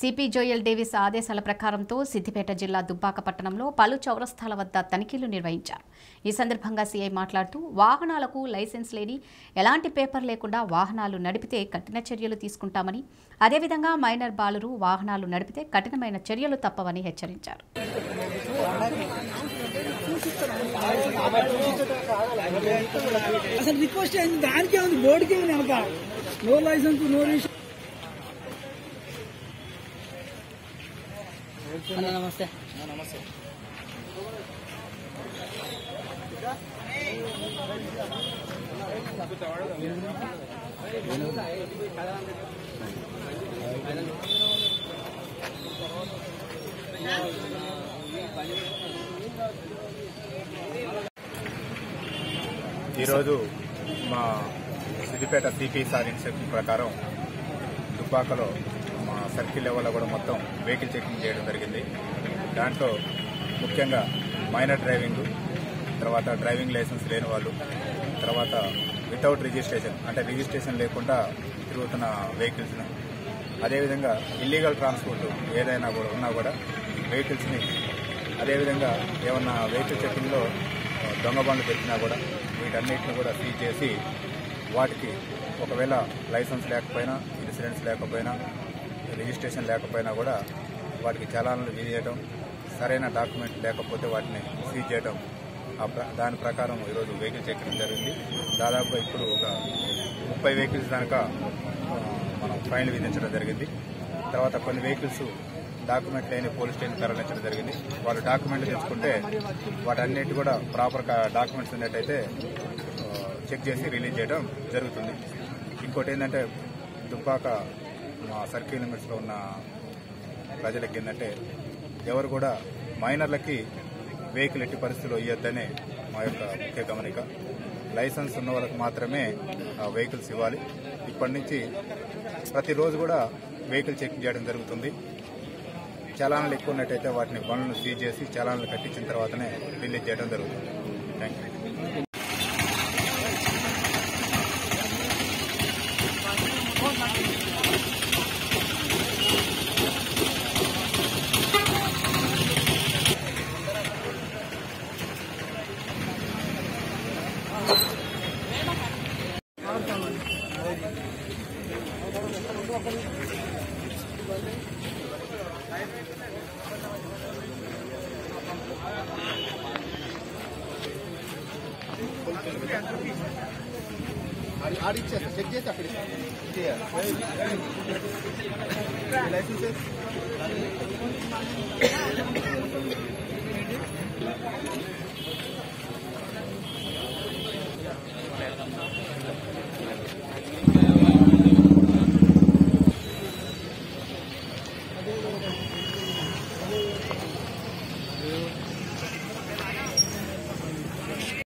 CP Joel Davis ఆదేశాల ప్రకారంతో సిద్దిపేట జిల్లా దుబ్బాక పట్టణంలో పలు చౌరస్తాల వద్ద తనిఖీలు నిర్వహించారు ఈ సందర్భంగా సీఐ మాట్లాడుతూ వాహనాలకు లైసెన్స్ లేని ఎలాంటి పేపర్ లేకుండా వాహనాలు నడిపితే కఠిన చర్యలు తీసుకుంటామని అదేవిధంగా మైనర్ బాలురు వాహనాలు నడిపితే కఠినమైన చర్యలు తప్పవని హెచ్చరించారు అసలు రిక్వెస్ట్ అయింది దానికే ఉంది బోర్డుకే ఉంది వెనక నో లైసెన్స్ నో రిజిస్ట్రేషన్ నమస్తే ఈరోజు మా సిద్దిపేట సిపి సార్ ఇన్స్ట్రక్షన్ ప్రకారం దుబ్బాకలో మా సర్కిల్ లెవెల్లో కూడా మొత్తం వెహికల్ చెకింగ్ చేయడం జరిగింది దాంట్లో ముఖ్యంగా మైనర్ డ్రైవింగ్ తర్వాత డ్రైవింగ్ లైసెన్స్ లేని వాళ్ళు తర్వాత వితౌట్ రిజిస్ట్రేషన్ అంటే రిజిస్ట్రేషన్ లేకుండా తిరుగుతున్న వెహికల్స్ని అదేవిధంగా ఇల్లీగల్ ట్రాన్స్పోర్ట్ ఏదైనా కూడా ఉన్నా కూడా వెహికల్స్ని అదేవిధంగా ఏమన్నా వెహికల్ చెకింగ్లో దొంగ బండ్లు పెట్టినా కూడా వీటన్నిటిని కూడా సీజ్ చేసి వాటికి ఒకవేళ లైసెన్స్ లేకపోయినా ఇన్సూరెన్స్ లేకపోయినా రిజిస్ట్రేషన్ లేకపోయినా కూడా వాటికి చలానాలు విధించడం సరైన డాక్యుమెంట్ లేకపోతే వాటిని సీజ్ చేయడం ఆ ప్ర- దాని ప్రకారం ఈరోజు వెహికల్ చెక్కింగ్ జరిగింది దాదాపు ఇప్పుడు ఒక ముప్పై వెహికల్స్ దానిక ఆ, మనం ఫైన్లు విధించడం జరిగింది తర్వాత కొన్ని వెహికల్స్ డాక్యుమెంట్ లేని పోలీస్ స్టేషన్ తరలించడం జరిగింది వాళ్ళు డాక్యుమెంట్లు తెచ్చుకుంటే వాటన్నిటి కూడా ప్రాపర్ డాక్యుమెంట్స్ ఉన్నట్టయితే ఆ, చెక్ చేసి రిలీజ్ చేయడం జరుగుతుంది ఇంకోటి ఏంటంటే దుబ్బాక మా సర్కిల్ లిమిట్స్లో ఉన్న ప్రజలకి ఏంటంటే ఎవరు కూడా మైనర్లకి వెహికల్ ఎట్టి పరిస్థితుల్లో ఇవ్వద్దనే మా యొక్క ముఖ్య గమనిక లైసెన్స్ ఉన్న వాళ్ళకి మాత్రమే ఆ వెహికల్స్ ఇవ్వాలి ఇప్పటి నుంచి ప్రతిరోజు కూడా వెహికల్ చెక్ చేయడం జరుగుతుంది చలానాలు ఎక్కువ ఉన్నట్టయితే వాటిని బండ్లను సీజ్ చేసి చలానాలు కట్టించిన తర్వాతనే రిలీజ్ చేయడం జరుగుతుంది థ్యాంక్ యూ ఆడిచ్చేస్తా చెక్ చేసి అక్కడ ఇచ్చేయాలి లైసెన్స్